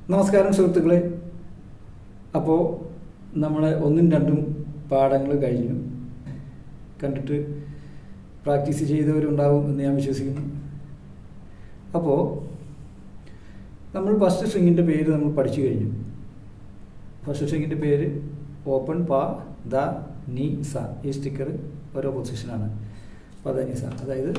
നമസ്കാരം സുഹൃത്തുക്കളെ അപ്പോൾ നമ്മളെ ഒന്നും രണ്ടും പാഠങ്ങൾ കഴിഞ്ഞു കണ്ടിട്ട് പ്രാക്ടീസ് ചെയ്തവരുണ്ടാവും എന്ന് ഞാൻ വിശ്വസിക്കുന്നു അപ്പോൾ നമ്മൾ ഫസ്റ്റ് സ്ട്രിങ്ങിൻ്റെ പേര് നമ്മൾ പഠിച്ചു കഴിഞ്ഞു ഫസ്റ്റ് സ്ട്രിങ്ങിൻ്റെ പേര് ഓപ്പൺ പാ ദ നി സ ഈ സ്റ്റിക്കർ ഓരോ പൊസിഷനാണ് പ ദ നി സ അതായത്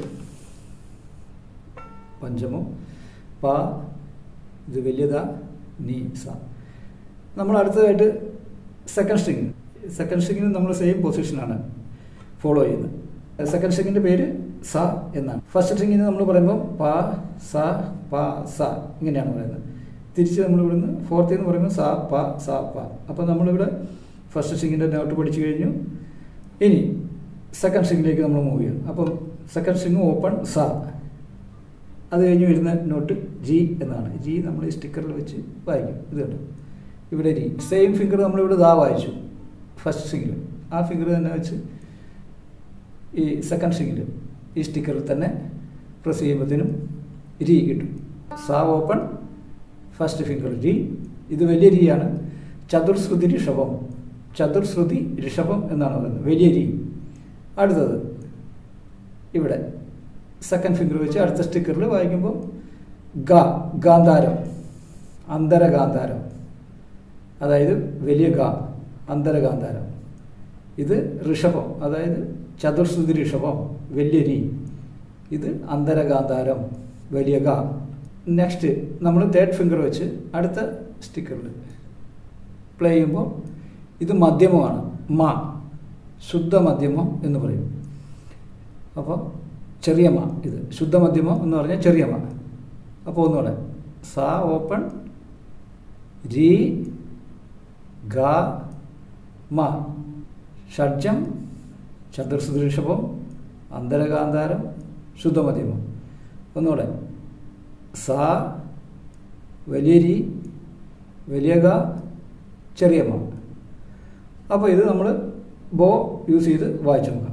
പഞ്ചമം പ ഇത് വലിയത നീ സ നമ്മൾ അടുത്തതായിട്ട് സെക്കൻഡ് സ്ട്രിങ് സെക്കൻഡ് സ്ട്രിങ്ങിന് നമ്മൾ സെയിം പൊസിഷനാണ് ഫോളോ ചെയ്യുന്നത് സെക്കൻഡ് സ്ട്രിങ്ങിൻ്റെ പേര് സ എന്നാണ് ഫസ്റ്റ് സ്ട്രിങ്ങിന് നമ്മൾ പറയുമ്പോൾ പ സ പ സ ഇങ്ങനെയാണ് പറയുന്നത് തിരിച്ച് നമ്മൾ ഇവിടുന്ന് ഫോർത്തിൽ നിന്ന് പറയുമ്പോൾ സ പ സ പ അപ്പോൾ നമ്മളിവിടെ ഫസ്റ്റ് സ്ട്രിങ്ങിൻ്റെ നോട്ട് പഠിച്ചു കഴിഞ്ഞു ഇനി സെക്കൻഡ് സ്ട്രിങ്ങിലേക്ക് നമ്മൾ മൂവ് ചെയ്യും അപ്പം സെക്കൻഡ് സ്ട്രിങ് ഓപ്പൺ സ അത് കഴിഞ്ഞ് വരുന്ന നോട്ട് ജി എന്നാണ് ജി നമ്മൾ ഈ സ്റ്റിക്കറിൽ വെച്ച് വായിക്കും ഇത് കണ്ടു ഇവിടെ ജി സെയിം ഫിംഗർ നമ്മളിവിടെ ദാ വായിച്ചു ഫസ്റ്റ് സ്ട്രിങ്ങിൽ ആ ഫിംഗർ തന്നെ വെച്ച് ഈ സെക്കൻഡ് സ്ട്രിങ്ങിൽ ഈ സ്റ്റിക്കറിൽ തന്നെ പ്രസ് ചെയ്യുമ്പോഴത്തേനും രി കിട്ടും സാ ഓപ്പൺ ഫസ്റ്റ് ഫിംഗർ രി ഇത് വലിയ രിയാണ് ചതുർശ്രുതി ഋഷഭം ചതുർശ്രുതി ഋഷഭം എന്നാണ് പറയുന്നത് വലിയ രി അടുത്തത് ഇവിടെ സെക്കൻഡ് ഫിംഗർ വെച്ച് അടുത്ത സ്റ്റിക്കറിൽ വായിക്കുമ്പോൾ ഗ ഗാന്ധാരം അന്തരഗാന്ധാരം അതായത് വലിയ ഗ അന്തരഗാന്ധാരം ഇത് ഋഷഭം അതായത് ചതുർശ്രുതി ഋഷഭം വലിയ രി ഇത് അന്തരഗാന്ധാരം വലിയ ഗ നെക്സ്റ്റ് നമ്മൾ തേർഡ് ഫിംഗർ വെച്ച് അടുത്ത സ്റ്റിക്കറിൽ പ്ലേ ചെയ്യുമ്പോൾ ഇത് മധ്യമമാണ് മ ശുദ്ധ മധ്യമം എന്ന് പറയും അപ്പോൾ ചെറിയ മ ഇത് ശുദ്ധ മധ്യമം എന്ന് പറഞ്ഞാൽ ചെറിയ മ അപ്പോൾ ഒന്നുകൂടെ സ ഓപ്പൺ രി ഗ മ ഷഡ്ജം ചതുർസുദൃഷഭം അന്തരകാന്താരം ശുദ്ധമധ്യമം ഒന്നുകൂടെ സ വലിയ രി വലിയ ഗ ചെറിയ മ അപ്പോൾ ഇത് നമ്മൾ ബോ യൂസ് ചെയ്ത് വായിച്ചു നോക്കാം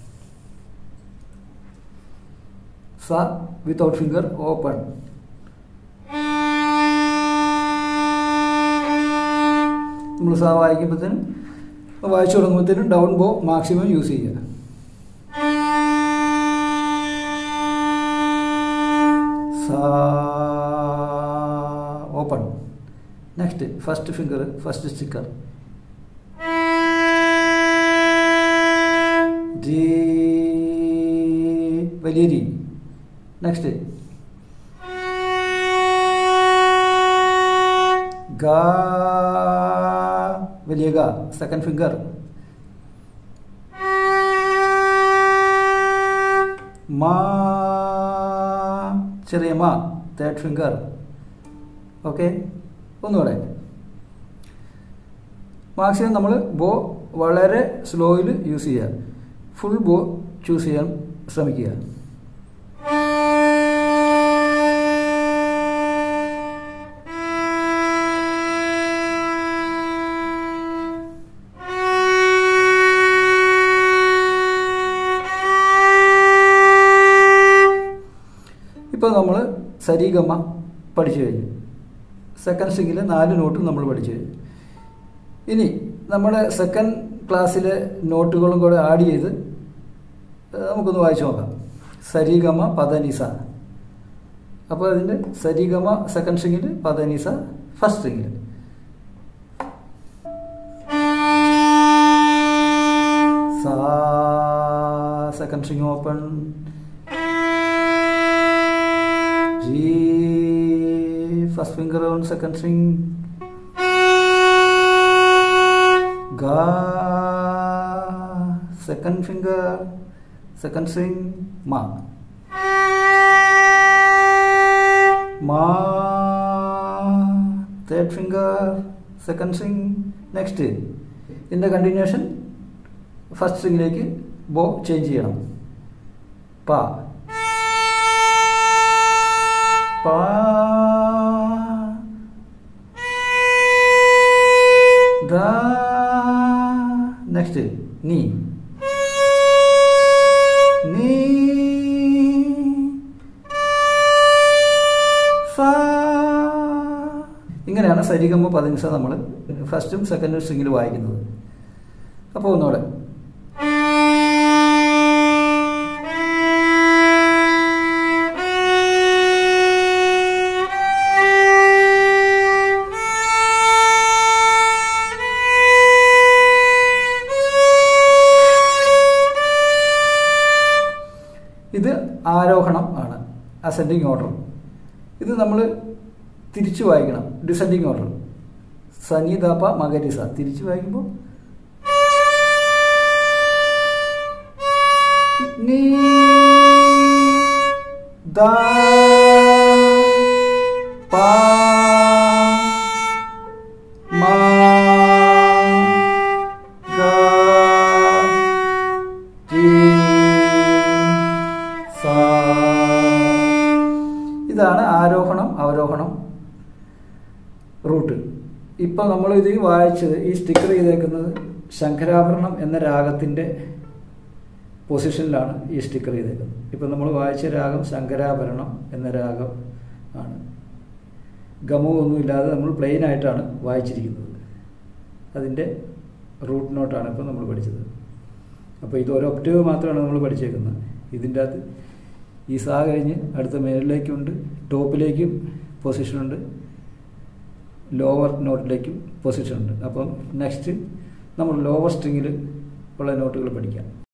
സ വിത്തൗട്ട് ഫിംഗർ ഓപ്പൺ നമ്മൾ സ വായിക്കുമ്പോഴത്തേനും വായിച്ചു തുടങ്ങുമ്പോഴത്തേനും ഡൗൺ ബോ മാക്സിമം യൂസ് ചെയ്യുക സ open next first finger first sticker വലിയ രീ നെക്സ്റ്റ് ഗ വലിയ ഗ സെക്കൻഡ് ഫിംഗർ മാ ചെറിയ മാ തേർഡ് ഫിംഗർ ഓക്കെ ഒന്നുകൂടെ മാക്സിമം നമ്മൾ ബോ വളരെ സ്ലോയിൽ യൂസ് ചെയ്യുക ഫുൾ ബോ ചൂസ് ചെയ്യാൻ ശ്രമിക്കുക ഇപ്പോൾ നമ്മൾ സരിഗമ പഠിച്ചു കഴിഞ്ഞു സെക്കൻഡ് സ്ട്രിങ്ങിൽ നാല് നോട്ടും നമ്മൾ പഠിച്ചു കഴിഞ്ഞു ഇനി നമ്മുടെ സെക്കൻഡ് ക്ലാസ്സിലെ നോട്ടുകളും കൂടെ ആഡ് ചെയ്ത് നമുക്കൊന്ന് വായിച്ചു നോക്കാം സരിഗമ പദനിസ അപ്പോൾ അതിൻ്റെ സരിഗമ സെക്കൻഡ് സ്ട്രിങ്ങിൽ പദനിസ ഫസ്റ്റ് സ്ട്രിങ്ങിൽ സാ സെക്കൻഡ് സ്ട്രിങ് ഓപ്പൺ ജി first finger on second string ഗ second finger second string ma ma third finger second string next ഇതിൻ്റെ കണ്ടിന്യൂഷൻ ഫസ്റ്റ് സ്ട്രിങ്ങിലേക്ക് ബോ ചേഞ്ച് ചെയ്യണം പ പ ദ നെക്സ്റ്റ് നീ നീ സ ഇങ്ങനെയാണ് സരിഗമ പതിനിസ നമ്മൾ ഫസ്റ്റും സെക്കൻഡും സ്ട്രിങ്ങിൽ വായിക്കുന്നത് അപ്പോൾ ഒന്നുകൂടെ ഇത് ആരോഹണം ആണ് അസെൻഡിങ് ഓർഡർ ഇത് നമ്മൾ തിരിച്ചു വായിക്കണം ഡിസെൻഡിങ് ഓർഡർ സനിതാപ മകരിസ തിരിച്ചു വായിക്കുമ്പോൾ നീ ദ പ മ ഗ രി സ ഇതാണ് ആരോഹണം അവരോഹണം റൂട്ട് ഇപ്പം നമ്മൾ ഇത് വായിച്ചത് ഈ സ്റ്റിക്കർ ചെയ്തേക്കുന്നത് ശങ്കരാഭരണം എന്ന രാഗത്തിൻ്റെ പൊസിഷനിലാണ് ഈ സ്റ്റിക്കർ ചെയ്തേക്കുന്നത് ഇപ്പം നമ്മൾ വായിച്ച രാഗം ശങ്കരാഭരണം എന്ന രാഗം ആണ് ഗമമൊന്നുമില്ലാതെ നമ്മൾ പ്ലെയിൻ ആയിട്ടാണ് വായിച്ചിരിക്കുന്നത് അതിൻ്റെ റൂട്ട് നോട്ടാണ് ഇപ്പം നമ്മൾ പഠിച്ചത് അപ്പോൾ ഇത് ഒരു ഒക്ടേവ് മാത്രമാണ് നമ്മൾ പഠിച്ചേക്കുന്നത് ഇതിൻ്റെ അകത്ത് ഈ സാ കഴിഞ്ഞ് അടുത്ത മേളിലേക്കുണ്ട് ടോപ്പിലേക്കും പൊസിഷനുണ്ട് ലോവർ നോട്ടിലേക്കും പൊസിഷനുണ്ട് അപ്പം നെക്സ്റ്റ് നമ്മൾ ലോവർ സ്ട്രിങ്ങിൽ ഉള്ള നോട്ടുകൾ പഠിക്കാം